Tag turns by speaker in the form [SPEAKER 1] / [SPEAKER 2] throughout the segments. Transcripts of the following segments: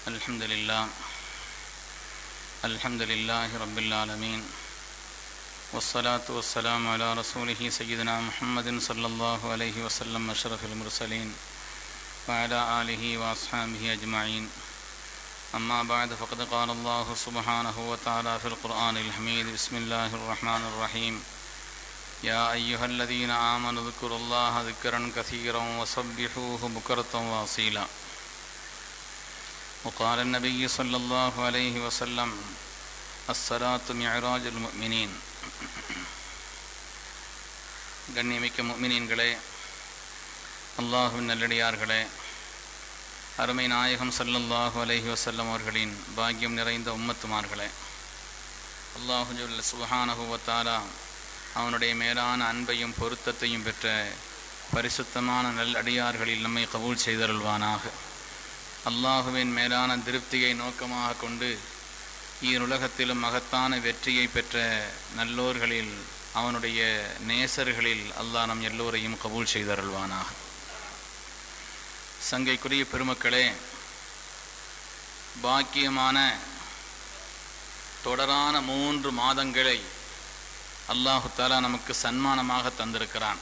[SPEAKER 1] الحمد لله الحمد لله رب العالمين والصلاة والسلام على رسوله سيدنا محمد صلى الله عليه وسلم أشرف المرسلين وعلى آله وأصحابه أجمعين أما بعد فقد قال الله سبحانه وتعالى في القرآن الحميد بسم الله الرحمن الرحيم يا أيها الذين آمنوا اذكروا الله ذكرا كثيرا وسبحوه بكرة وأصيلا وقال النبي صلى الله عليه وسلم الصلاة معراج المؤمنين கண்ணியமிக்க முக்மினீன்களே அல்லாஹுவின் நல்லடியார்களே அருமை நாயகம் சல்லல்லாஹு அலைஹி வசல்லம் அவர்களின் பாக்கியம் நிறைந்த உம்மத்துமார்களே அல்லாஹு ஜுல் சுபஹானஹுவத்தாலா அவனுடைய மேலான அன்பையும் பொருத்தத்தையும் பெற்ற பரிசுத்தமான நல் அடியார்களில் நம்மை கபூல் செய்தருள்வானாக அல்லாஹுவின் மேலான திருப்தியை நோக்கமாக கொண்டு ஈருலகத்திலும் மகத்தான வெற்றியை பெற்ற நல்லோர்களில் அவனுடைய நேசர்களில் அல்லாஹ் நம் எல்லோரையும் கபூல் செய்தருள்வானாக சங்கைக்குரிய பெருமக்களே பாக்கியமான தொடரான மூன்று மாதங்களை அல்லாஹு தாலா நமக்கு சன்மானமாக தந்திருக்கிறான்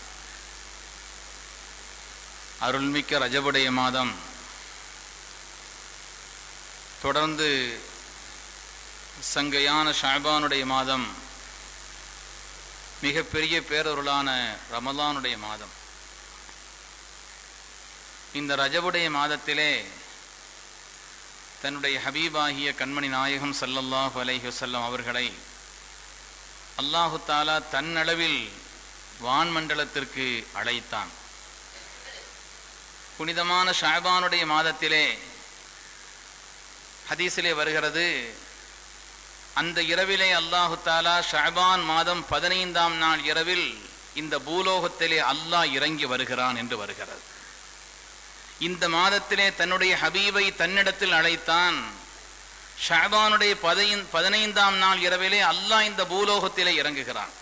[SPEAKER 1] அருள்மிக்க ரஜபுடைய மாதம் தொடர்ந்து சங்கையான ஷாபானுடைய மாதம் மிகப்பெரிய பேரருளான ரமலானுடைய மாதம் இந்த ரஜபுடைய மாதத்திலே தன்னுடைய ஹபீபாகிய கண்மணி நாயகம் சல்லல்லாஹு அலைஹி வஸல்லம் அவர்களை அல்லாஹு தாலா தன்னளவில் வான்மண்டலத்திற்கு அழைத்தான் புனிதமான ஷாபானுடைய மாதத்திலே ஹதீஸிலே வருகிறது அந்த இரவிலே அல்லாஹு தாலா ஷாபான் மாதம் பதினைந்தாம் நாள் இரவில் இந்த பூலோகத்திலே அல்லாஹ் இறங்கி வருகிறான் என்று வருகிறது இந்த மாதத்திலே தன்னுடைய ஹபீபை தன்னிடத்தில் அழைத்தான் ஷாபானுடைய பதையின் பதினைந்தாம் நாள் இரவிலே அல்லாஹ் இந்த பூலோகத்திலே இறங்குகிறான்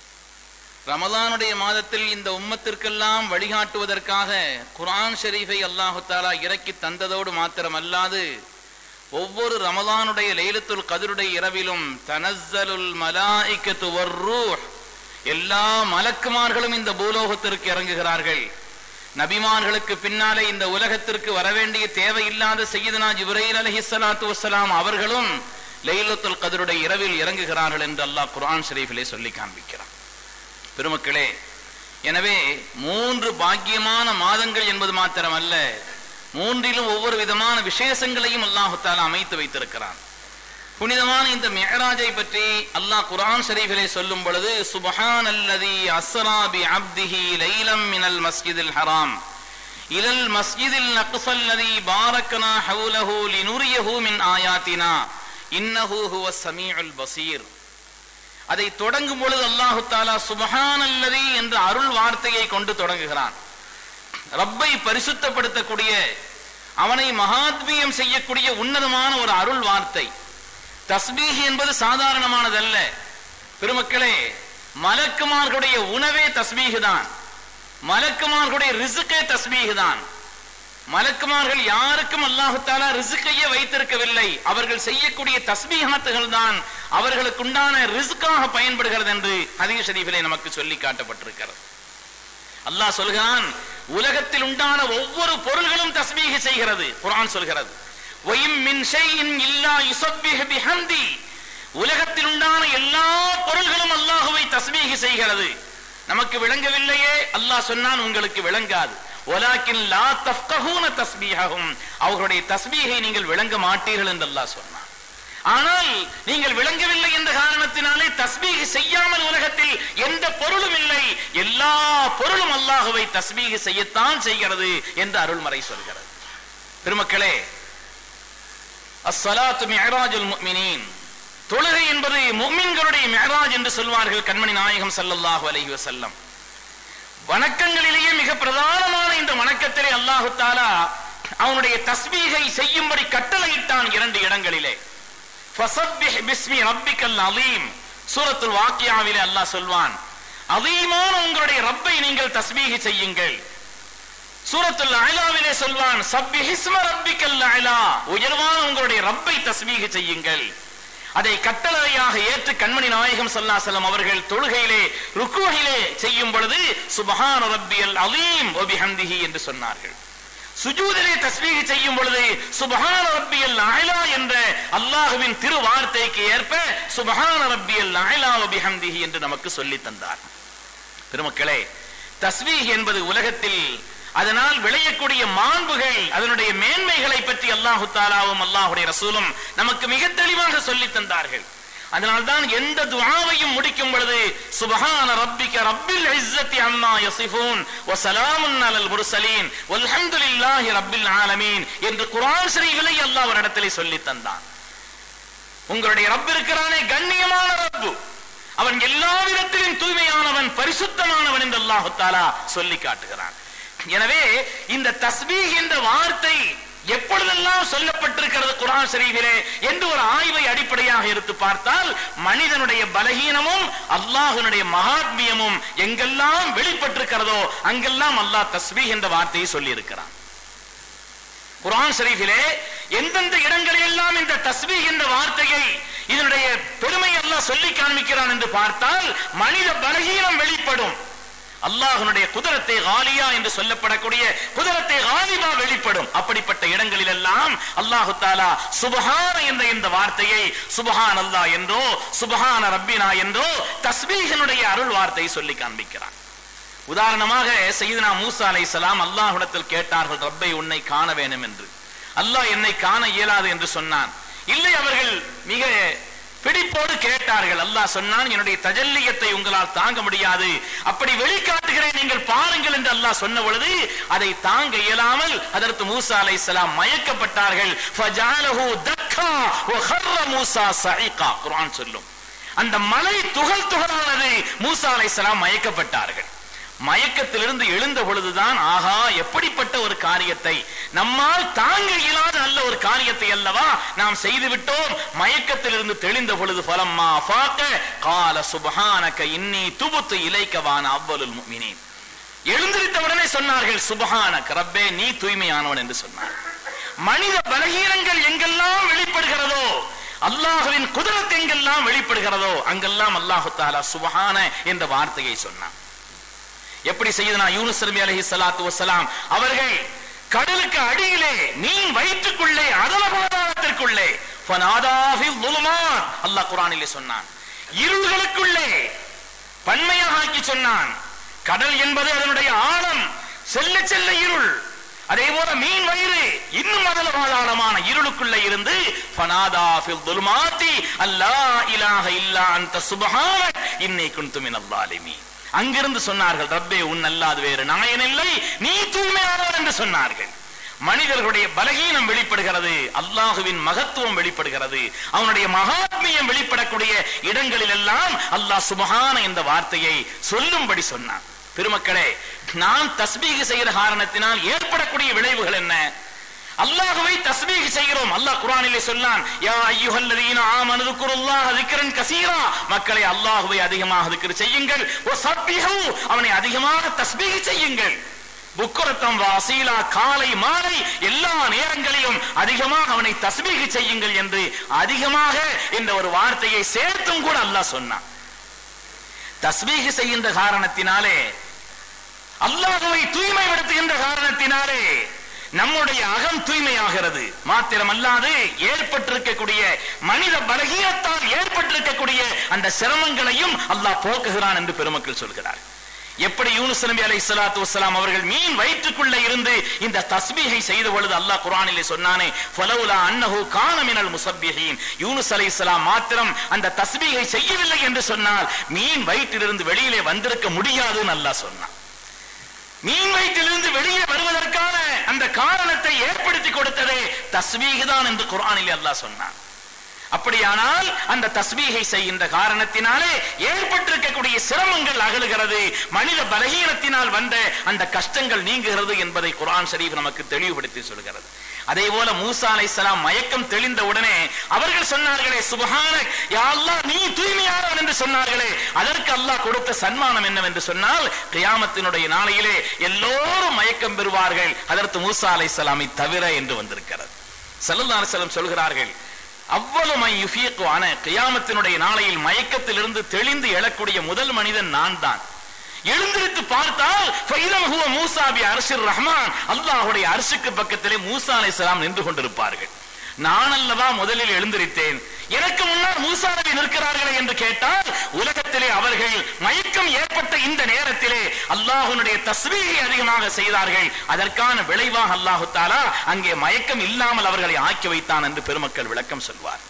[SPEAKER 1] ரமலானுடைய மாதத்தில் இந்த உம்மத்திற்கெல்லாம் வழிகாட்டுவதற்காக குரான் ஷெரீஃபை அல்லாஹு தாலா இறக்கி தந்ததோடு மாத்திரமல்லாது ஒவ்வொரு ரமலானுடைய லைலத்துல் கதிருடைய இரவிலும் தனஸ்ஸலுல் மலாய்க்கத்து வர்ரூஹ் எல்லா மலக்குமார்களும் இந்த பூலோகத்திற்கு இறங்குகிறார்கள் நபிமான்களுக்கு பின்னாலே இந்த உலகத்திற்கு வரவேண்டிய தேவையில்லாத செய்யதுனா ஜிப்ரைல் அலஹி சலாத்து வசலாம் அவர்களும் லைலத்துல் கதருடைய இரவில் இறங்குகிறார்கள் என்று அல்லாஹ் குர்ஆன் ஷரீஃபிலே சொல்லி காண்பிக்கிறான் பெருமக்களே எனவே மூன்று பாக்கியமான மாதங்கள் என்பது மாத்திரமல்ல மூன்றிலும் ஒவ்வொரு விதமான விசேஷங்களையும் அல்லாஹு தாலா அமைத்து வைத்திருக்கிறான் புனிதமான இந்த மெஹராஜை பற்றி அல்லாஹ் குரான் ஷரீஃபிலே சொல்லும் பொழுது சுபஹான் அல்லதி அஸ்ரா பி அப்திஹி லைலம் மினல் மஸ்ஜிதில் ஹராம் இலல் மஸ்ஜிதில் நக்ஸல்லதி பாரக்கனா ஹவுலஹு லினுரியஹு மின் ஆயாத்தினா இன்னஹு ஹுவ ஸமீஉல் பஸீர் அதை தொடங்கும் பொழுது அல்லாஹு தாலா சுபஹான் அல்லதி என்ற அருள் வார்த்தையை கொண்டு தொடங்குகிறான் ரப்பை பரிசுத்தப்படுத்தக்கூடிய அவனை மகாத்மியம் செய்யக்கூடிய உன்னதமான ஒரு அருள் வார்த்தை தஸ்பீஹ் என்பது சாதாரணமானதல்ல பெருமக்களே மலக்குமார்களுடைய உணவே தஸ்பீஹ் தான் மலக்குமார்களுடைய ரிசுக்கே தஸ்பீஹ் தான் மலக்குமார்கள் யாருக்கும் அல்லாஹுத்தாலா ரிசுக்கையே வைத்திருக்கவில்லை அவர்கள் செய்யக்கூடிய தஸ்பீஹாத்துகள் தான் அவர்களுக்குண்டான ரிசுக்காக பயன்படுகிறது என்று ஹதீஸ் ஷரீஃபிலே நமக்கு சொல்லி காட்டப்பட்டிருக்கிறது அல்லாஹ் சொல்கிறான் உலகத்தில் உண்டான ஒவ்வொரு பொருள்களும் தஸ்பீக செய்கிறது குரான் சொல்கிறது ஒயும் மின் ஷைஇன் இல்லா யுஸப்பிஹ பிஹம்தி உலகத்தில் உண்டான எல்லா பொருள்களும் அல்லாஹுவை தஸ்பீக செய்கிறது நமக்கு விளங்கவில்லையே அல்லாஹ் சொன்னான் உங்களுக்கு விளங்காது ஒலாக்கின் லா தஃப்கஹூன தஸ்பீஹகும் அவர்களுடைய தஸ்பீகை நீங்கள் விளங்க மாட்டீர்கள் என்று அல்லாஹ் சொன்னான் ஆனால் நீங்கள் விளங்கவில்லை என்ற காரணத்தினாலே தஸ்பீக செய்யாமல் உலகத்தில் எந்த பொருளும் இல்லை எல்லா பொருளும் அல்லாஹுவை தஸ்பீக செய்யத்தான் செய்கிறது என்று அருள்மறை சொல்கிறது பெருமக்களே அஸ்ஸலாத்து மிஅராஜுல் முஃமினீன் தொழுகை என்பது முஃமின்களுடைய மிஅராஜ் என்று சொல்வார்கள் கண்மணி நாயகம் ஸல்லல்லாஹு அலைஹி வஸல்லம் வணக்கங்களிலேயே மிக பிரதானமான இந்த வணக்கத்திலே அல்லாஹு தாலா அவனுடைய தஸ்பீகை செய்யும்படி கட்டளையிட்டான் இரண்டு இடங்களிலே ஃபஸப்பிஹ் பிஸ்மி ரப்பிக்கல் அலீம் சூரத்துல் வாக்கியாவிலே அல்லாஹ் சொல்வான் அதீமான உங்களுடைய ரப்பை நீங்கள் தஸ்பீக செய்யுங்கள் சூரத்துல் அலாவிலே சொல்வான் சப்பிஹிஸ்ம ரப்பிக்கல் அலா உயர்வான உங்களுடைய ரப்பை தஸ்மீக செய்யுங்கள் அதை கட்டளையாக ஏற்று கண்மணி நாயகம் ஸல்லல்லாஹு அவர்கள் தொழுகையிலே ருக்குவிலே செய்யும் பொழுது சுபஹான ரப்பியல் அலீம் வபிஹம்திஹி என்று சொன்னார்கள் சுஜூதிலே தஸ்மீக செய்யும் பொழுது சுபஹான ரப்பியல் அலா என்ற அல்லாஹ்வின் திருவார்த்தைக்கு ஏற்ப சுபஹான ரப்பியல் அலா வபிஹம்திஹி என்று நமக்கு சொல்லி தந்தார் பெருமக்களே தஸ்வீஹ் என்பது உலகத்தில் அதனால் விளையக்கூடிய மாண்புகள் அதனுடைய மேன்மைகளை பற்றி அல்லாஹு தாலாவும் அல்லாஹுடைய ரசூலும் நமக்கு மிக தெளிவாக சொல்லி தந்தார்கள் அதனால்தான் எந்த துஆவையும் முடிக்கும் பொழுது சுபஹான ரப்பிக ரப்பில் இஸ்ஸத்தி அம்மா யசிஃபூன் வ ஸலாமுன் அலல் முர்சலீன் வல்ஹம்துலில்லாஹி ரப்பில் ஆலமீன் என்று குர்ஆன் ஷரீஃபிலே அல்லாஹ் ஒரு இடத்திலே சொல்லி தந்தான் உங்களுடைய ரப் இருக்கிறானே கண்ணியமான ரப்பு அவன் எல்லா விதத்திலும் தூய்மையானவன் பரிசுத்தமானவன் என்று அல்லாஹு தாலா சொல்லி காட்டுகிறான் எனவே இந்த தஸ்பீஹ் என்ற வார்த்தை எப்பொழுதெல்லாம் சொல்லப்பட்டிருக்கிறது குரான் ஷரீஃபிலே என்று ஒரு ஆய்வை அடிப்படையாக எடுத்து பார்த்தால் மனிதனுடைய பலகீனமும் அல்லாஹ்வினுடைய மகாத்மியமும் எங்கெல்லாம் வெளிப்பட்டிருக்கிறதோ அங்கெல்லாம் அல்லாஹ் தஸ்பீஹ் என்ற வார்த்தையை சொல்லி இருக்கிறான் குர்ஆன் ஷரீஃபிலே எந்தெந்த இடங்களில் எல்லாம் இந்த தஸ்பீஹ் என்ற வார்த்தையை இதனுடைய பெருமை எல்லாம் சொல்லி காண்பிக்கிறான் என்று பார்த்தால் மனித பலகீனம் வெளிப்படும் அல்லாஹ்வுடைய குதிரத்தை காலியா என்று சொல்லப்படக்கூடிய குதிரத்தை காலிபா வெளிப்படும் அப்படிப்பட்ட இடங்களில் எல்லாம் அல்லாஹு தாலா சுபஹான என்ற இந்த வார்த்தையை சுபஹான் அல்லாஹ் என்றோ சுபஹான ரப்பினா என்றோ தஸ்பீஹனுடைய அருள் வார்த்தையை சொல்லி காண்பிக்கிறான் உதாரணமாக சையதுனா மூசா அலைஹிஸ்ஸலாம் அல்லாஹ்விடத்தில் கேட்டார்கள் ரப்பை உன்னை காண வேண்டும் என்று அல்லாஹ் என்னை காண இயலாது என்று சொன்னான் இல்லை அவர்கள் மிக பிடிப்போடு கேட்டார்கள் அல்லாஹ் சொன்னான் என்னுடைய தஜல்லியத்தை உங்களால் தாங்க முடியாது அப்படி வெளிக்காட்டுகிறேன் நீங்கள் பாருங்கள் என்று அல்லாஹ் சொன்ன பொழுது அதை தாங்க இயலாமல் அதற்கு மூசா அலைஹிஸ்ஸலாம் மயக்கப்பட்டார்கள் ஃபஜாலஹு தக்கா வ ஹர்ர மூசா சஈகா குர்ஆன் சொல்லும் அந்த மலை துகள் துகளானது மூசா அலைஹிஸ்ஸலாம் மயக்கப்பட்டார்கள் மயக்கத்திலிருந்து எழுந்த பொழுதுதான் ஆகா எப்படிப்பட்ட ஒரு காரியத்தை நம்மால் தாங்க இயலாத நல்ல ஒரு காரியத்தை அல்லவா நாம் செய்து விட்டோம் மயக்கத்திலிருந்து தெளிந்த பொழுது பலம்மா ஃபாக்க கால சுபஹானக இன்னி துபுத்து இலைக்கவான அவ்வலுல் முஃமினீன் எழுந்திருத்த உடனே சொன்னார்கள் சுபஹானக ரப்பே நீ தூய்மையானவன் என்று சொன்னார் மனித பலகீனங்கள் எங்கெல்லாம் வெளிப்படுகிறதோ அல்லாஹுவின் குதிரத் எங்கெல்லாம் வெளிப்படுகிறதோ அங்கெல்லாம் அல்லாஹு தாலா சுபஹான என்ற வார்த்தையை சொன்னான் எப்படி செய்யுதுனா யூனுஸ் நபி அலைஹி ஸலாத்து வஸலாம் அவர்கள் கடலுக்கு அடியிலே மீன் வயிற்றுக்குள்ளே அதல பாதாளத்திற்குள்ளே ஃபனாதா ஃபில் ظுலுமாத் அல்லாஹ் குர்ஆனிலே சொன்னான் இருள்களுக்குள்ளே பன்மையாக ஆக்கி சொன்னான் கடல் என்பது அதனுடைய ஆழம் செல்ல செல்ல இருள் அதே போல மீன் வயிறு இன்னும் அதல பாதாளமான இருளுக்குள்ள இருந்து ஃபனாதா ஃபில் ظுலுமாத்தி அல்லா இலாஹ இல்லா அன்த சுப்ஹானக் இன்னி குன்து மினல் ஸாலிமீன் அங்கிருந்து சொன்னார்கள் ரப்பே உன் அல்லாது வேறு நாயன் இல்லை நீ தூய்மையானவர் என்று சொன்னார்கள் மனிதர்களுடைய பலகீனம் வெளிப்படுகிறது அல்லாஹுவின் மகத்துவம் வெளிப்படுகிறது அவனுடைய மகாத்மியம் வெளிப்படக்கூடிய இடங்களில் எல்லாம் அல்லாஹ் சுபஹான இந்த வார்த்தையை சொல்லும்படி சொன்னான் பெருமக்களே நாம் தஸ்பீக செய்கிற காரணத்தினால் ஏற்படக்கூடிய விளைவுகள் என்ன அல்லாஹுவை தஸ்பீஹ் செய்கிறோம் அல்லாஹ் குர்ஆனிலே சொன்னான் யா அய்யுஹல்லதீன ஆமனு ذكرுல்லாஹ ذிக்ரன் கஸீரா மக்களை அல்லாஹுவை அதிகமாக திக்ர் செய்யுங்கள் வ சப்பிஹு அவனை அதிகமாக தஸ்பீஹ் செய்யுங்கள் புக்குரத்தம் வாசீலா காலை மாலை எல்லா நேரங்களிலும் அதிகமாக அவனை தஸ்பீஹ் செய்யுங்கள் என்று அதிகமாக என்ற ஒரு வார்த்தையை சேர்த்தும் கூட அல்லாஹ் சொன்னான் தஸ்பீஹ் செய்கின்ற காரணத்தினாலே அல்லாஹுவை தூய்மைப்படுத்துகின்ற காரணத்தினாலே நம்முடைய அகம் தூய்மையாகிறது மாத்திரமல்லாது ஏற்பட்டிருக்கக்கூடிய மனித பலகீனத்தால் ஏற்பட்டிருக்கக்கூடிய அந்த சிரமங்களையும் அல்லாஹ் போக்குகிறான் என்று பெருமக்கள் சொல்கிறார் எப்படி யூனுஸ் நபி அலை சலாத்து வசலாம் அவர்கள் மீன் வயிற்றுக்குள்ள இருந்து இந்த தஸ்பீகை செய்த பொழுது அல்லாஹ் குர்ஆனிலே சொன்னானே ஃபலவுலா அன்னஹு கான மினல் முஸப்பிஹீன் யூனுஸ் அலைஹிஸ்ஸலாம் மாத்திரம் அந்த தஸ்பீகை செய்யவில்லை என்று சொன்னால் மீன் வயிற்றிலிருந்து வெளியிலே வந்திருக்க முடியாதுன்னு அல்லாஹ் சொன்னான் மீன் வயிற்றிலிருந்து வெளியே வருவதற்கான அந்த காரணத்தை ஏற்படுத்தி கொடுத்ததே தஸ்மீக் தான் என்று குர்ஆனிலே அல்லாஹ் சொன்னான் அப்படியானால் அந்த தஸ்பீகை செய்கின்ற காரணத்தினாலே ஏற்பட்டிருக்கக்கூடிய சிரமங்கள் அகலுகிறது மனித பலகீனத்தினால் வந்த அந்த கஷ்டங்கள் நீங்குகிறது என்பதை குர்ஆன் ஷரீஃப் நமக்கு தெளிவுபடுத்தி சொல்கிறது அதே போல மூசா அலைஹிஸ்ஸலாம் மயக்கம் தெளிந்த உடனே அவர்கள் சொன்னார்களே சுபஹான யா அல்லாஹ் நீ தூய்மையானவன் என்று சொன்னார்களே அதற்கு அல்லாஹ் கொடுத்த சன்மானம் என்னவென்று சொன்னால் கியாமத்தினுடைய நாளையிலே எல்லோரும் மயக்கம் பெறுவார்கள் அதற்கு மூசா அலைஹிஸ்ஸலாமை தவிர என்று வந்திருக்கிறது ஸல்லல்லாஹு அலைஹி வஸல்லம் சொல்கிறார்கள் அவ்வளவு மை யுஃபீக்கு ஆன கியாமத்தினுடைய நாளையில் மயக்கத்திலிருந்து தெளிந்து எழக்கூடிய முதல் மனிதன் நான் தான் எழுந்திருத்து பார்த்தால் ஃபைதம் ஹுவ மூசா பி அர்ஷிர் ரஹ்மான் அல்லாஹ்வுடைய அர்ஷுக்கு பக்கத்திலே மூசா அலைஹிஸ்ஸலாம் நின்று கொண்டிருப்பார்கள் நான் அல்லவா முதலில் எழுந்திருத்தேன் எனக்கு முன்னால் மூசா நபி நிற்கிறார்களே என்று கேட்டால் உலகத்திலே அவர்கள் மயக்கம் ஏற்பட்ட இந்த நேரத்திலே அல்லாஹ்வுடைய தஸ்பீகை அதிகமாக செய்தார்கள் அதற்கான விளைவாக அல்லாஹு தாலா அங்கே மயக்கம் இல்லாமல் அவர்களை ஆக்கி வைத்தான் என்று பெருமக்கள் விளக்கம் சொல்வார்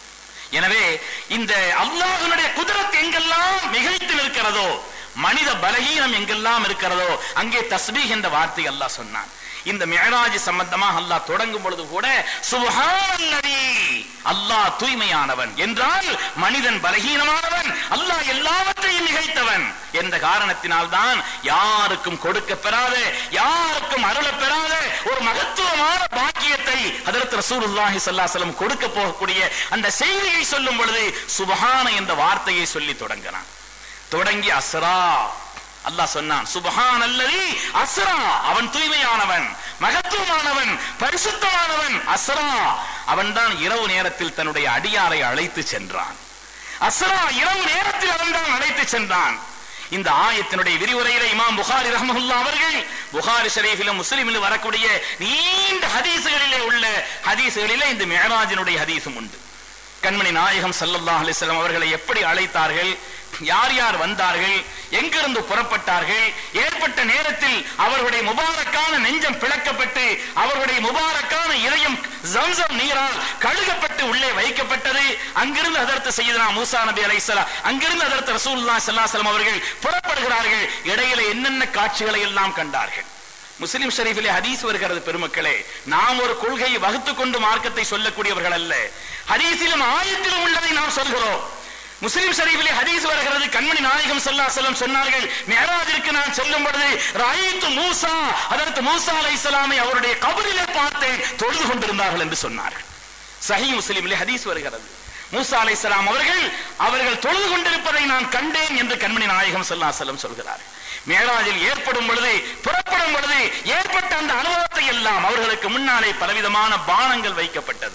[SPEAKER 1] எனவே இந்த அல்லாஹ்வுடைய குதிரத் எங்கெல்லாம் மிகைத்து நிற்கிறதோ மனித பலகீனம் எங்கெல்லாம் இருக்கிறதோ அங்கே தஸ்பீஹ் என்ற வார்த்தை அல்லாஹ் சொன்னான் இந்த மியராஜ் சம்பந்தமாக அல்லாஹ் தொடங்கும் பொழுது கூட சுபஹானல்லதி அல்லாஹ் தூய்மையானவன் என்றால் மனிதன் பலகீனமானவன் அல்லாஹ் எல்லாவற்றையும் மிகைத்தவன் என்ற காரணத்தினால் தான் யாருக்கும் கொடுக்க பெறாத யாருக்கும் அருள பெறாத ஒரு மகத்துவமான பாக்கியத்தை அதற்கு ரசூலுல்லாஹி ஸல்லல்லாஹு அலைஹி வஸல்லம் கொடுக்க போகக்கூடிய அந்த செய்தியை சொல்லும் பொழுது சுபஹான என்ற வார்த்தையை சொல்லி தொடங்கினான் தொடங்கி அஸ்ரா அல்லாஹ் சொன்னான் சுபஹான் அல்லதி அஸ்ரா அவன் தூய்மையானவன் மகத்துவமானவன் பரிசுத்தமானவன் அஸ்ரா அவன் தான் இரவு நேரத்தில் தன்னுடைய அடியாரை அழைத்து சென்றான் அஸ்ரா இரவு நேரத்தில் அவன் தான் அழைத்து சென்றான் இந்த ஆயத்தினுடைய விரிவுரையில இமாம் புகாரி ரஹ்மஹுல்லா அவர்கள் புகாரி ஷரீஃபிலும் முஸ்லிமிலும் வரக்கூடிய நீண்ட ஹதீசுகளிலே உள்ள ஹதீசுகளிலே இந்த மியராஜினுடைய ஹதீஸும் உண்டு கண்மணி நாயகம் ஸல்லல்லாஹு அலைஹி வஸல்லம் அவர்களை எப்படி அழைத்தார்கள் யார் யார் வந்தார்கள் எங்கிருந்து புறப்பட்டார்கள் ஏற்பட்ட நேரத்தில் அவர்களுடைய முபாரக்கான நெஞ்சம் பிளக்கப்பட்டு அவர்களுடைய முபாரக்கான இதயம் ஜம்சம் நீரால் கழுகப்பட்டு உள்ளே வைக்கப்பட்டது அங்கிருந்து அதற்கு செய்தனா மூசா நபி அலைஹிஸ்ஸலாம் அங்கிருந்து அதற்கு ரசூலுல்லாஹி ஸல்லல்லாஹு அலைஹி வஸல்லம் அவர்கள் புறப்படுகிறார்கள் இடையில என்னென்ன காட்சிகளை எல்லாம் கண்டார்கள் முஸ்லிம் ஷரீஃபிலே ஹதீஸ் வருகிறது பெருமக்களே நாம் ஒரு கொள்கையை வகுத்துக் கொண்டு மார்க்கத்தை சொல்லக்கூடியவர்கள் அல்ல ஹதீஸிலும் ஆயத்திலும் உள்ளதை நாம் சொல்கிறோம் முஸ்லிம் ஷரீஃபிலே ஹதீஸ் வருகிறது கண்மணி நாயகம் ஸல்லல்லாஹு அலைஹி வஸல்லம் சொன்னார்கள் மியராஜிற்கு நான் செல்லும் பொழுது ராயித்து மூசா அதற்கு மூசா அலைஹிஸ்ஸலாமை அவருடைய கபரிலே பார்த்தேன் தொழுது கொண்டிருந்தார்கள் என்று சொன்னார்கள் சஹீ முஸ்லிமிலே ஹதீஸ் வருகிறது மூசா அலைஹிஸ்ஸலாம் அவர்கள் அவர்கள் தொழுது கொண்டிருப்பதை நான் கண்டேன் என்று கண்மணி நாயகம் ஸல்லல்லாஹு அலைஹி வஸல்லம் சொல்கிறார் மேராஜில் ஏற்படும் பொழுது புறப்படும் பொழுது ஏற்பட்ட அந்த அனுபவத்தை எல்லாம் அவர்களுக்கு முன்னாலே பலவிதமான பானங்கள் வைக்கப்பட்டது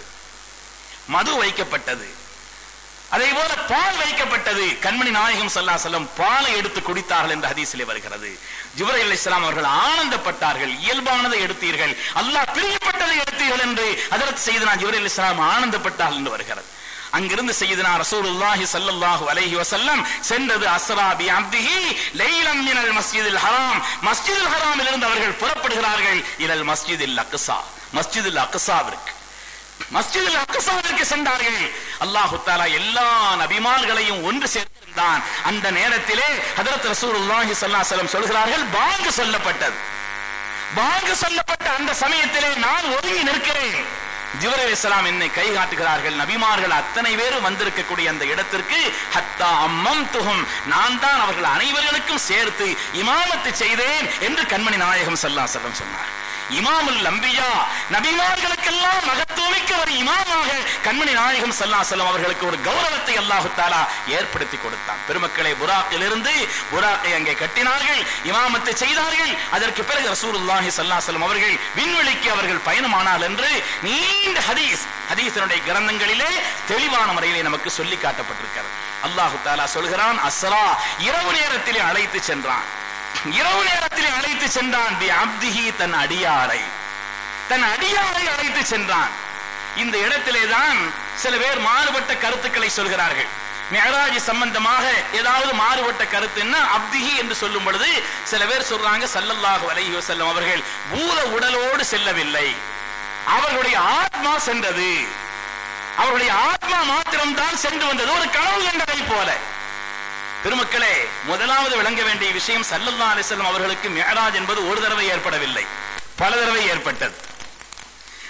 [SPEAKER 1] மது வைக்கப்பட்டது அதே போல பால் வைக்கப்பட்டது கண்மணி நாயகம் ஸல்லல்லாஹு அலைஹி வஸல்லம் பாலை எடுத்து குடித்தார்கள் என்று ஹதீஸிலே வருகிறது ஜிப்ரைல் அலைஹிஸ்ஸலாம் அவர்கள் ஆனந்தப்பட்டார்கள் இயல்பானதை எடுத்தீர்கள் அல்லாஹ் பிரியப்பட்டதை எடுத்தீர்கள் என்று அதற்கு செய்து நான் ஜிப்ரைல் அலைஹிஸ்ஸலாம் ஆனந்தப்பட்டார்கள் என்று வருகிறது அங்கிருந்து செய்தனா ரசூலுல்லாஹி ஸல்லல்லாஹு அலைஹி வஸல்லம் சென்றது அஸ்ரா பி அப்திஹி லைலம் மினல் மஸ்ஜிதில் ஹராம் மஸ்ஜிதுல் ஹராமில் இருந்து அவர்கள் புறப்படுகிறார்கள் இலல் மஸ்ஜிதில் அக்ஸா மஸ்ஜிதுல் அக்ஸாவிற்கு மஸ்ஜிதுல் அக்ஸாவிற்கு சென்றார்கள் அல்லாஹு தஆலா எல்லா நபிமார்களையும் ஒன்று சேர்த்திருந்தான் அந்த நேரத்திலே ஹஜரத் ரசூலுல்லாஹி ஸல்லல்லாஹு அலைஹி வஸல்லம் சொல்கிறார்கள் பாங்கு சொல்லப்பட்டது பாங்கு சொல்லப்பட்ட அந்த சமயத்திலே நான் ஒதுங்கி நிற்கிறேன் ஜிப்ரீல் இஸ்லாம் என்னை கை காட்டுகிறார்கள் நபிமார்கள் அத்தனை பேரும் வந்திருக்கக்கூடிய அந்த இடத்திற்கு ஹத்தா அம்மம் துகும் நான் தான் அவர்கள் அனைவர்களுக்கும் சேர்த்து இமாமத்து செய்தேன் என்று கண்மணி நாயகம் சல்லா செல்லம் சொன்னார் இமாமுல் அம்பியா நபிமார்களுக்கெல்லாம் மகத்துவமிக்க ஒரு இமாமாக கண்மணி நாயகம் சல்லா செல்லம் அவர்களுக்கு ஒரு கௌரவத்தை அல்லாஹு தாலா ஏற்படுத்தி கொடுத்தான் பெருமக்களை புராக்கிலிருந்து புராக்கை அங்கே கட்டினார்கள் இமாமத்தை செய்தார்கள் அதற்கு பிறகு ரசூலுல்லாஹி ஸல்லல்லாஹு அலைஹி வஸல்லம் அவர்கள் விண்வெளிக்கு அவர்கள் பயணமானால் என்று நீண்ட ஹதீஸ் ஹதீஸினுடைய கிரந்தங்களிலே தெளிவான முறையிலே நமக்கு சொல்லி காட்டப்பட்டிருக்கிறது அல்லாஹு தாலா சொல்கிறான் அஸ்ரா இரவு நேரத்திலே அழைத்து சென்றான் இரவு நேரத்திலே அழைத்து சென்றான் பி அப்திஹி தன் அடியாரை தன் அடியாரை அழைத்து சென்றான் இந்த இடத்திலே தான் சில பேர் மாறுபட்ட கருத்துக்களை சொல்கிறார்கள் மெஹராஜ் சம்பந்தமாக ஏதாவது மாறுபட்ட கருத்துன்னா அப்திஹி என்று சொல்லும் பொழுது சில பேர் சொல்றாங்க சல்லல்லாஹு அலைஹி வஸல்லம் அவர்கள் பூத உடலோடு செல்லவில்லை அவர்களுடைய ஆத்மா சென்றது அவருடைய ஆத்மா மாத்திரம்தான் சென்று வந்தது ஒரு கனவு கண்டதை போல பெருமக்களே முதலாவது விளங்க வேண்டிய விஷயம் சல்லல்லா அலிஸ்லாம் அவர்களுக்கு மேராஜ் என்பது ஒரு தடவை ஏற்படவில்லை பல தடவை ஏற்பட்டது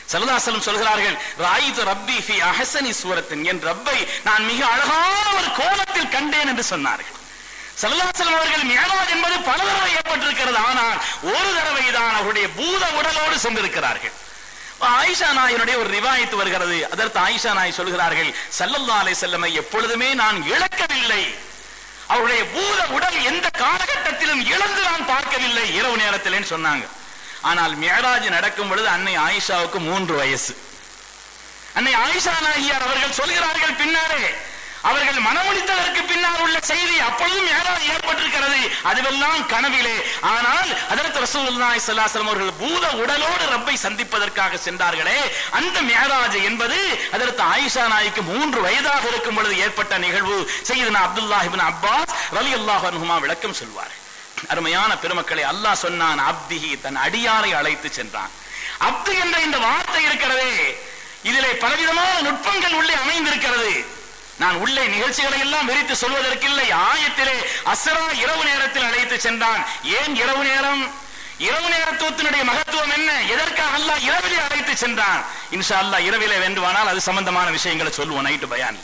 [SPEAKER 1] சல்லல்லாஹு சொல்கிறார்கள் ராயிது ரப்பி ஃபி அஹசனி சூரத்தின் என் ரப்பை நான் மிக அழகான ஒரு கோலத்தில் கண்டேன் என்று சொன்னார்கள் சல்லாசலம் அவர்கள் மேலாஜ் என்பது பல தடவை ஏற்பட்டிருக்கிறது ஆனால் ஒரு தடவை தான் அவருடைய பூத உடலோடு சென்றிருக்கிறார்கள் ஆயிஷா நாயனுடைய ஒரு ரிவாயத்து வருகிறது அதற்கு ஆயிஷா நாய் சொல்கிறார்கள் சல்லல்லா அலை செல்லமை எப்பொழுதுமே நான் இழக்கவில்லை அவருடைய பூத உடல் எந்த காலகட்டத்திலும் இழந்து நான் பார்க்கவில்லை இரவு நேரத்திலேன்னு சொன்னாங்க ஆனால் மேராஜ் நடக்கும் பொழுது அன்னை ஆயிஷாவுக்கு மூன்று வயசு அன்னை ஆயிஷா நாயகியார் அவர்கள் சொல்கிறார்கள் பின்னாலே அவர்கள் மனமுடித்ததற்கு பின்னால் உள்ள செய்தி அப்பொழுதும் யாராவது ஏற்பட்டிருக்கிறது அதுவெல்லாம் கனவிலே ஆனால் அதற்கு ரசூலுல்லாஹி ஸல்லல்லாஹு அலைஹி அவர்கள் பூத உடலோடு ரப்பை சந்திப்பதற்காக சென்றார்களே அந்த மேராஜ் என்பது அதற்கு ஆயிஷா நாய்க்கு மூன்று வயதாக இருக்கும் பொழுது ஏற்பட்ட நிகழ்வு செய்தனா அப்துல்லாஹ் இப்னு அப்பாஸ் ரலியல்லாஹு அன்ஹுமா விளக்கம் சொல்வார் அருமையான பெருமக்களை அல்லாஹ் சொன்னான் அப்திஹி தன் அடியாரை அழைத்து சென்றான் அப்து என்ற இந்த வார்த்தை இருக்கிறதே இதிலே பலவிதமான நுட்பங்கள் உள்ளே அமைந்திருக்கிறது நான் உள்ளே நிகழ்ச்சிகளை எல்லாம் விரித்து சொல்வதற்கில்லை ஆயத்திலே அசரா இரவு நேரத்தில் அழைத்து சென்றான் ஏன் இரவு நேரம் இரவு நேரத்துவத்தினுடைய மகத்துவம் என்ன எதற்காக அல்லாஹ் இரவிலே அழைத்து சென்றான் இன்ஷா அல்லாஹ் இரவிலே வேண்டுமானால் அது சம்பந்தமான விஷயங்களை சொல்லுவோம் நைட்டு பயான்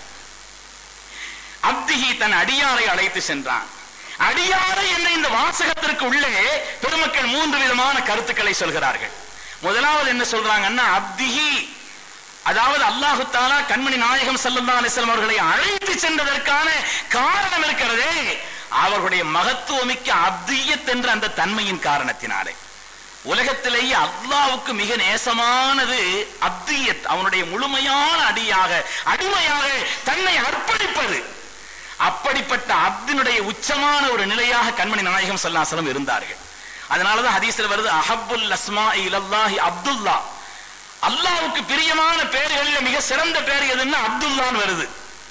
[SPEAKER 1] அப்திஹி தன் அடியாரை அழைத்து சென்றான் அடியாரை என்ற இந்த வாசகத்திற்கு உள்ளே பெருமக்கள் மூன்று விதமான கருத்துக்களை சொல்கிறார்கள் முதலாவது என்ன சொல்றாங்கன்னா அப்திஹி அதாவது அல்லாஹு தாலா கண்மணி நாயகம் சல்லல்லா அலிஸ்லாம் அவர்களை அழைத்து சென்றதற்கான காரணம் இருக்கிறதே அவர்களுடைய மகத்துவமிக்க அப்தியத் என்ற அந்த தன்மையின் காரணத்தினாலே உலகத்திலேயே அல்லாவுக்கு மிக நேசமானது அப்தியத் அவனுடைய முழுமையான அடியாக அடிமையாக தன்னை அர்ப்பணிப்பது அப்படிப்பட்ட அப்தினுடைய உச்சமான ஒரு நிலையாக கண்மணி நாயகம் சல்லாசலம் இருந்தார்கள் அதனாலதான் ஹதீஸ்ல வருது அஹப்புல் அஸ்மா இலல்லாஹி அப்துல்லா அல்லாவுக்கு பிரியமான பெயர்களில் மிக சிறந்த பெயர் எதுன்னா அப்துல்லான்னு வருது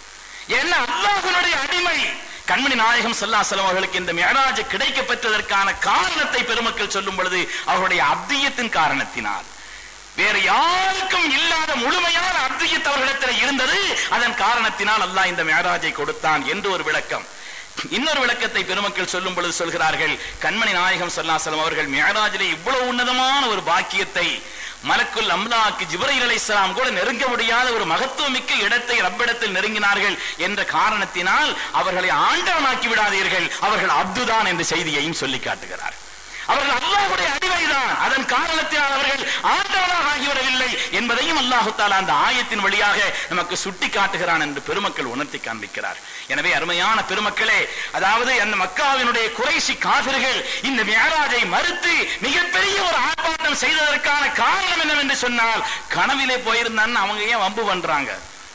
[SPEAKER 1] ஏன்னா அல்லாஹனுடைய அடிமை கண்மணி நாயகம் சல்லாசலம் அவர்களுக்கு இந்த மேராஜ் கிடைக்க பெற்றதற்கான காரணத்தை பெருமக்கள் சொல்லும் பொழுது அவருடைய அப்தியத்தின் காரணத்தினால் வேறு யாருக்கும் இல்லாத முழுமையான அப்தியத் அவர்களிடத்தில் இருந்தது அதன் காரணத்தினால் அல்லாஹ் இந்த மேராஜை கொடுத்தான் என்று ஒரு விளக்கம் இன்னொரு விளக்கத்தை பெருமக்கள் சொல்லும் பொழுது சொல்கிறார்கள் கண்மணி நாயகம் சல்லாசலம் அவர்கள் மேராஜிலே இவ்வளவு உன்னதமான ஒரு பாக்கியத்தை மலக்குல் அம்லாக்கு ஜிப்ரைல் அலைஹிஸ்ஸலாம் கூட நெருங்க முடியாத ஒரு மகத்துவமிக்க இடத்தை ரப்பிடத்தில் நெருங்கினார்கள் என்ற காரணத்தினால் அவர்களை ஆண்டவனாக்கி விடாதீர்கள் அவர்கள் அப்துதான் என்ற செய்தியையும் சொல்லி காட்டுகிறார் அவர்கள் அல்லாஹுடைய அடிமைதான் அதன் காரணத்தினால் அவர்கள் ஆண்டவனாக ஆகிவிடவில்லை என்பதையும் அல்லாஹு தாலா அந்த ஆயத்தின் வழியாக நமக்கு சுட்டி காட்டுகிறான் என்று பெருமக்கள் உணர்த்தி காண்பிக்கிறார் எனவே அருமையான பெருமக்களே அதாவது அந்த மக்காவினுடைய குறைசி காவிர்கள் இந்த மேராஜை மறுத்து மிகப்பெரிய ஒரு ஆர்ப்பாட்டம் செய்ததற்கான காரணம் என்னவென்று சொன்னால் கனவிலே போயிருந்தான்னு அவங்க ஏன் வம்பு பண்றாங்க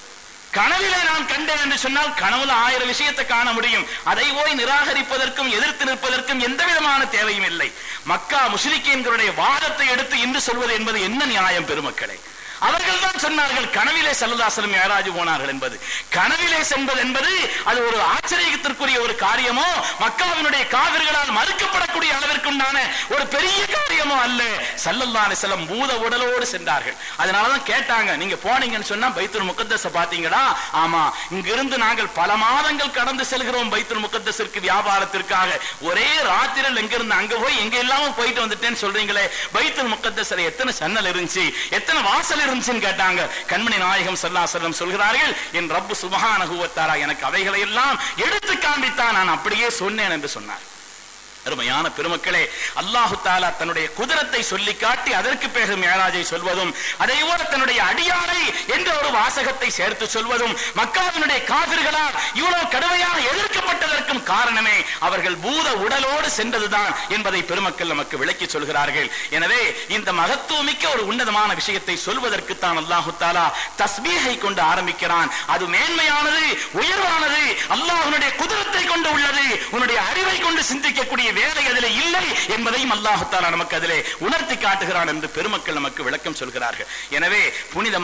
[SPEAKER 1] கனவிலே நான் கண்டேன் என்று சொன்னால் கனவுல ஆயிரம் விஷயத்தை காண முடியும் அதை போய் நிராகரிப்பதற்கும் எதிர்த்து நிற்பதற்கும் எந்த விதமான தேவையும் இல்லை மக்கா முஸ்லிக்கீன்களுடைய வாதத்தை எடுத்து இன்று சொல்வது என்பது என்ன நியாயம் பெருமக்களே அவர்கள் தான் சொன்னார்கள் கனவிலே சல்லதாசலம் மேராஜ் போனார்கள் என்பது கனவிலே சென்பது என்பது அது ஒரு ஆச்சரியத்திற்குரிய ஒரு காரியமோ மக்காவினுடைய காவிர்களால் மறுக்கப்படக்கூடிய அளவிற்குண்டான ஒரு பெரிய காரியமோ அல்ல சல்லல்லா அலிசல்லம் பூத உடலோடு சென்றார்கள் அதனாலதான் கேட்டாங்க நீங்க போனீங்கன்னு சொன்னா பைத்துல் முகத்தஸ பாத்தீங்களா ஆமா இங்கிருந்து நாங்கள் பல மாதங்கள் கடந்து செல்கிறோம் பைத்துல் முகத்தஸிற்கு வியாபாரத்திற்காக ஒரே ராத்திரியில் எங்கிருந்து அங்க போய் எங்க இல்லாம போயிட்டு வந்துட்டேன்னு சொல்றீங்களே பைத்துல் முகத்தஸ்ல எத்தனை சன்னல் இருந்துச்சு எத்தனை வாசல் இருந்துச்சுன்னு கேட்டாங்க கண்மணி நாயகம் சல்லா செல்லம் சொல்கிறார்கள் என் ரப்பு சுபஹானஹுவத்தாரா எனக்கு அவைகளை எல்லாம் எடுத்து காண்பித்தான் நான் அப்படியே சொன்னேன் என்று சொன்னார் அருமையான பெருமக்களே அல்லாஹு தாலா தன்னுடைய குதிரத்தை சொல்லி காட்டி அதற்கு பிறகு மேலாஜை சொல்வதும் அதே போல தன்னுடைய அடியாரை என்ற ஒரு வாசகத்தை சேர்த்து சொல்வதும் மக்காவினுடைய காவிர்களால் இவ்வளவு கடுமையாக எதிர்க்கப்பட்டதற்கும் காரணமே அவர்கள் பூத உடலோடு சென்றதுதான் என்பதை பெருமக்கள் நமக்கு விளக்கி சொல்கிறார்கள் எனவே இந்த மகத்துவமிக்க ஒரு உன்னதமான விஷயத்தை சொல்வதற்கு தான் அல்லாஹு தாலா தஸ்பீகை கொண்டு ஆரம்பிக்கிறான் அது மேன்மையானது உயர்வானது அல்லாஹ்வுடைய குதிரத்தை கொண்டு உள்ளது உன்னுடைய அறிவை கொண்டு சிந்திக்கக்கூடிய வேலை அதிலே இல்லை என்பதையும் அல்லாஹு தாலா நமக்கு அதிலே உணர்த்தி காட்டுகிறான் என்று பெருமக்கள் நமக்கு விளக்கம் சொல்கிறார்கள் எனவே புனிதமான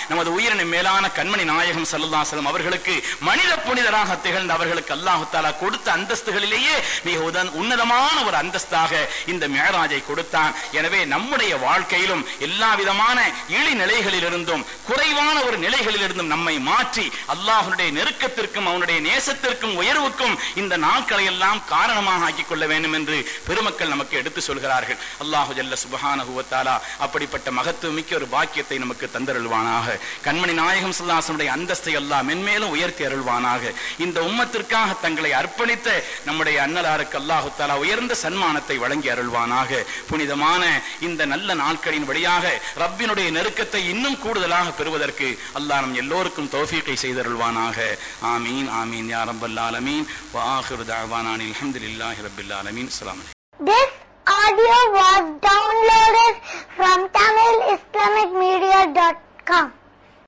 [SPEAKER 2] நமது உயிரின மேலான கண்மணி நாயகம் சல்லுல்லாசலம் அவர்களுக்கு மனித புனிதராக திகழ்ந்த அவர்களுக்கு அல்லாஹு தாலா கொடுத்த அந்தஸ்துகளிலேயே மிக உதன்- உன்னதமான ஒரு அந்தஸ்தாக இந்த மேராஜை கொடுத்தான் எனவே நம்முடைய வாழ்க்கையிலும் எல்லா விதமான இழி நிலைகளிலிருந்தும் குறைவான ஒரு நிலைகளிலிருந்தும் நம்மை மாற்றி அல்லாஹ்வுடைய நெருக்கத்திற்கும் அவனுடைய நேசத்திற்கும் உயர்வுக்கும் இந்த நாட்களை எல்லாம் காரணமாக ஆக்கிக் கொள்ள வேண்டும் என்று பெருமக்கள் நமக்கு எடுத்து சொல்கிறார்கள் அல்லாஹு ஜல்ல சுபஹானஹு வ தஆலா அப்படிப்பட்ட மகத்துவமிக்க ஒரு பாக்கியத்தை நமக்கு தந்தருள்வானாக கண்மணி நாயகம் ஸல்லல்லாஹு அந்தஸ்தை அல்லாஹ் மென்மேலும் உயர்த்தி அருள்வானாக இந்த உம்மத்திற்காக தங்களை அர்ப்பணித்த நம்முடைய அன்னலாருக்கு அல்லாஹு தஆலா உயர்ந்த சன்மானத்தை வழங்கி அருள்வானாக புனிதமான இந்த நல்ல நாட்களின் வழியாக ரப்பினுடைய நெருக்கத்தை இன்னும் கூடுதலாக பெறுவதற்கு அல்லாஹ் நம் எல்லோருக்கும் தௌஃபீகை செய்தருள்வானாக ஆமீன் ஆமீன் யா ரப்பல் ஆலமீன் வ ஆகிரு தஅவானா அல்ஹம்துலில்லாஹி ரப்பில் ஆலமீன் அஸ்ஸலாமு அலைக்கும்
[SPEAKER 3] This audio was downloaded from TamilIslamicMedia.com.